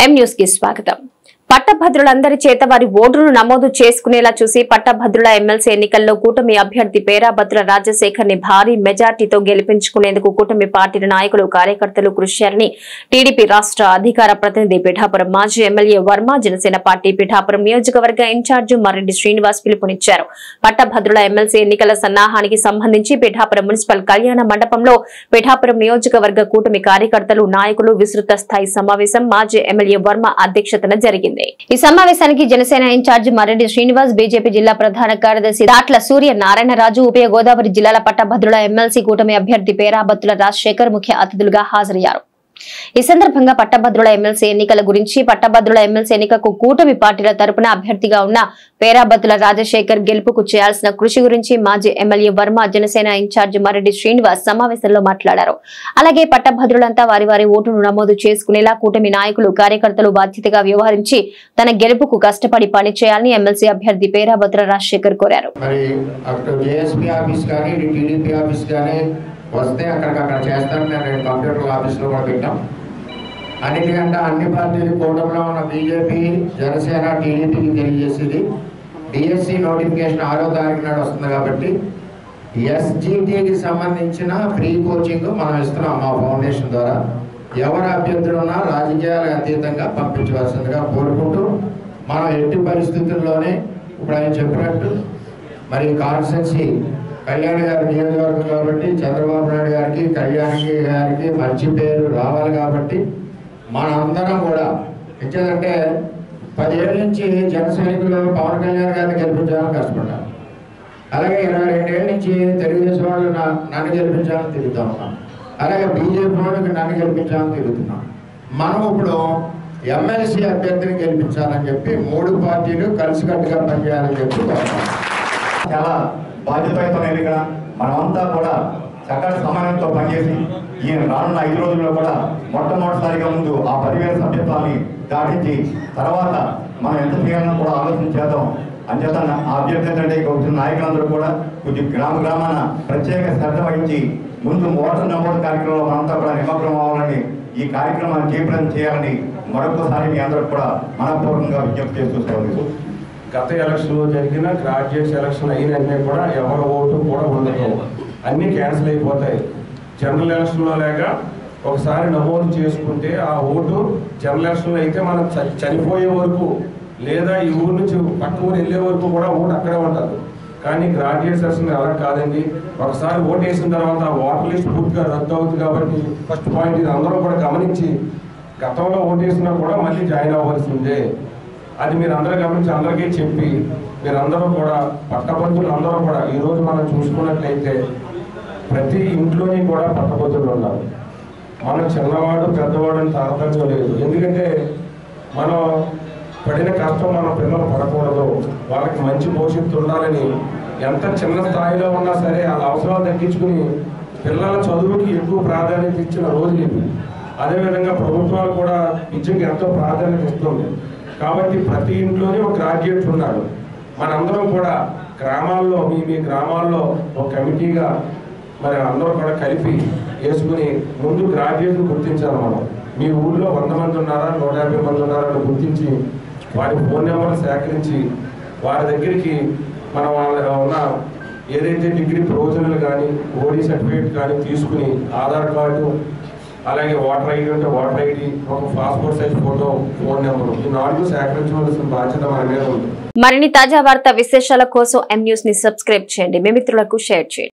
M news కి స్వాగతం పట్టభద్రులందరి చేత వారి ఓటును నమోదు చేసుకునేలా చూసి పట్టభద్రుల ఎమ్మెల్సీ ఎన్నికల్లో కూటమి అభ్యర్థి పేరాభద్రుల రాజశేఖర్ ని భారీ మెజార్టీతో గెలిపించుకునేందుకు కూటమి పార్టీ నాయకులు కార్యకర్తలు కృషి చేయాలని టీడీపీ రాష్ట్ర అధికార ప్రతినిధి పిఠాపురం మాజీ ఎమ్మెల్యే వర్మ జనసేన పార్టీ పిఠాపురం నియోజకవర్గ ఇన్ఛార్జి మర్రెడ్డి శ్రీనివాస్ పిలుపునిచ్చారు పట్టభద్రుల ఎమ్మెల్సీ ఎన్నికల సన్నాహానికి సంబంధించి పిఠాపురం మున్సిపల్ కళ్యాణ మండపంలో పిఠాపురం నియోజకవర్గ కూటమి కార్యకర్తలు నాయకులు విస్తృత స్థాయి సమావేశం మాజీ ఎమ్మెల్యే వర్మ అధ్యక్షతన జరిగింది ఈ సమావేశానికి జనసేన ఇన్ఛార్జి మర్రెడ్డి శ్రీనివాస్ బీజేపీ జిల్లా ప్రధాన కార్యదర్శి దాట్ల సూర్య నారాయణరాజు ఉభయ గోదావరి జిల్లాల పట్టభద్రుల ఎమ్మెల్సీ కూటమి అభ్యర్థి పేరాబత్తుల రాజశేఖర్ ముఖ్య అతిథులుగా హాజరయ్యారు ఈ సందర్భంగా పట్టభద్రుల ఎమ్మెల్సీ ఎన్నికల గురించి పట్టభద్రుల ఎమ్మెల్సీ ఎన్నికకు కూటమి పార్టీల తరపున అభ్యర్థిగా ఉన్న పేరాబత్తుల రాజశేఖర్ గెలుపుకు చేయాల్సిన కృషి గురించి మాజీ ఎమ్మెల్యే వర్మ జనసేన ఇన్ఛార్జి మరెడ్డి శ్రీనివాస్ సమావేశంలో మాట్లాడారు అలాగే పట్టభద్రులంతా వారి వారి ఓటును నమోదు చేసుకునేలా కూటమి నాయకులు కార్యకర్తలు బాధ్యతగా వ్యవహరించి తన గెలుపుకు కష్టపడి పనిచేయాలని ఎమ్మెల్సీ అభ్యర్థి పేరాభద్ర రాజశేఖర్ కోరారు మరి అక్కడ జేఎస్పీ ఆఫీస్ కానీ ఇటు టీడీపీ ఆఫీస్ కానీ వస్తే అక్కడికి అక్కడ చేస్తాను నేను రెండు కంప్యూటర్ ఆఫీస్లో కూడా పెట్టాం అన్నిటికంటే అన్ని పార్టీలు కూటమిలో ఉన్న బీజేపీ జనసేన టీడీపీకి తెలియజేసేది డిఎస్సి నోటిఫికేషన్ ఆరో తారీఖు నాడు వస్తుంది కాబట్టి ఎస్జిటికి సంబంధించిన ఫ్రీ కోచింగ్ మనం ఇస్తున్నాం మా ఫౌండేషన్ ద్వారా ఎవరు అభ్యర్థులున్నా రాజకీయాలకు అతీతంగా పంపించవలసిందిగా కోరుకుంటూ మనం ఎట్టి పరిస్థితుల్లోనే ఇప్పుడు ఆయన చెప్పినట్టు మరి కాన్స్టెన్సీ కళ్యాణ్ గారి నియోజకవర్గం కాబట్టి చంద్రబాబు నాయుడు గారికి కళ్యాణ్ గారికి మంచి పేరు రావాలి కాబట్టి మనందరం కూడా ఇచ్చేదంటే పదేళ్ళ నుంచి జన సైనికులు పవన్ కళ్యాణ్ గారిని గెలిపించాలని కష్టపడ్డారు అలాగే ఇరవై రెండేళ్ళ నుంచి తెలుగుదేశం వాళ్ళు నా- నన్ను గెలిపించాలని తిరుగుతా ఉన్నాం అలాగే బీజేపీ వాళ్ళకి నన్ను గెలిపించాలని తిరుగుతున్నాం మనం ఇప్పుడు ఎమ్మెల్సీ అభ్యర్థిని గెలిపించాలని చెప్పి మూడు పార్టీలు కలిసికట్టుగా పనిచేయాలని చెప్పి కోరుతున్నాం. చాలా బాధ్యతయుతమైన ఎన్నిక మనమంతా కూడా చక్కటి సమన్వయంతో పనిచేసి ఈ రానున్న ఐదు రోజుల్లో కూడా మొట్టమొదటిసారిగా ముందు ఆ పదివేల సభ్యత్వాన్ని దాటించి తర్వాత మనం ఎంత చేయాలని కూడా ఆలోచన చేద్దాం అంచేత ఆ అభ్యర్థి ఏంటంటే ఇక వచ్చిన నాయకులందరూ కూడా కొంచెం గ్రామ గ్రామాన ప్రత్యేక శ్రద్ధ వహించి ముందు ఓటర్ నమోదు కార్యక్రమంలో మనంతా కూడా నిమగ్నం అవ్వాలని ఈ కార్యక్రమాన్ని జయప్రదం చేయాలని మరొకసారి మీ అందరూ కూడా మనపూర్వకంగా విజ్ఞప్తి చేస్తూ సెలవు గత ఎలక్షన్లో జరిగిన గ్రాడ్యుయేట్స్ ఎలక్షన్ అయినన్నీ కూడా ఎవరి ఓటు కూడా ఉండదు అన్నీ క్యాన్సిల్ అయిపోతాయి జనరల్ ఎలక్షన్లో లేక ఒకసారి నమోదు చేసుకుంటే ఆ ఓటు జనరల్ ఎలక్షన్లో అయితే మనం చ- చనిపోయే వరకు లేదా ఈ ఊరు నుంచి పక్క ఊరు వెళ్ళే వరకు కూడా ఓటు అక్కడే ఉంటుంది కానీ గ్రాడ్యుయేట్ సెషన్ అలా కాదండి ఒకసారి ఓటు వేసిన తర్వాత ఆ ఓటర్ లిస్ట్ పూర్తిగా రద్దు అవుతుంది కాబట్టి ఫస్ట్ పాయింట్ ఇది అందరూ కూడా గమనించి గతంలో ఓటు వేసినా కూడా మళ్ళీ జాయిన్ అవ్వాల్సిందే అది మీరు అందరూ గమనించి అందరికీ చెప్పి మీరందరూ కూడా పట్టభద్రులు అందరూ కూడా ఈరోజు మనం చూసుకున్నట్లయితే ప్రతి ఇంట్లోని కూడా పట్టభద్రులు ఉన్నారు మనం చిన్నవాడు పెద్దవాడు అని తారతమ్యం లేదు ఎందుకంటే మనం పడిన కష్టం మన పిల్లలు పడకూడదు వాళ్ళకి మంచి భవిష్యత్తు ఉండాలని ఎంత చిన్న స్థాయిలో ఉన్నా సరే వాళ్ళ అవసరాలు తగ్గించుకుని పిల్లల చదువుకి ఎక్కువ ప్రాధాన్యత ఇచ్చిన రోజులు ఇవి అదేవిధంగా ప్రభుత్వాలు కూడా విద్యకు ఎంతో ప్రాధాన్యత ఇస్తుంది కాబట్టి ప్రతి ఇంట్లోనే ఒక గ్రాడ్యుయేట్ ఉన్నాడు మనందరం కూడా గ్రామాల్లో మీ మీ గ్రామాల్లో ఒక కమిటీగా మరి అందరూ కూడా కలిపి వేసుకుని ముందు గ్రాడ్యుయేట్ గుర్తించాలి మనం మీ ఊళ్ళో వంద మంది ఉన్నారా నూట యాభై మంది ఉన్నారా అని గుర్తించి వారి ఫోన్ నెంబర్లు సేకరించి వారి దగ్గరికి మనం వాళ్ళ ఉన్న ఏదైతే డిగ్రీ ప్రొవిజనల్ కానీ ఓడీ సర్టిఫికేట్ కానీ తీసుకుని ఆధార్ కార్డు అలాగే వాటర్ ఐడి ఉంటే వాటర్ ఐడి ఒక passport size photo phone number ఈ నాలుగు సేకరించవలసిన బాధ్యత మన మీద ఉంది మరిన్ని తాజా వార్తా విశేషాల కోసం ఎం న్యూస్ ని సబ్స్క్రైబ్ చేయండి మీ మిత్రులకు షేర్ చేయండి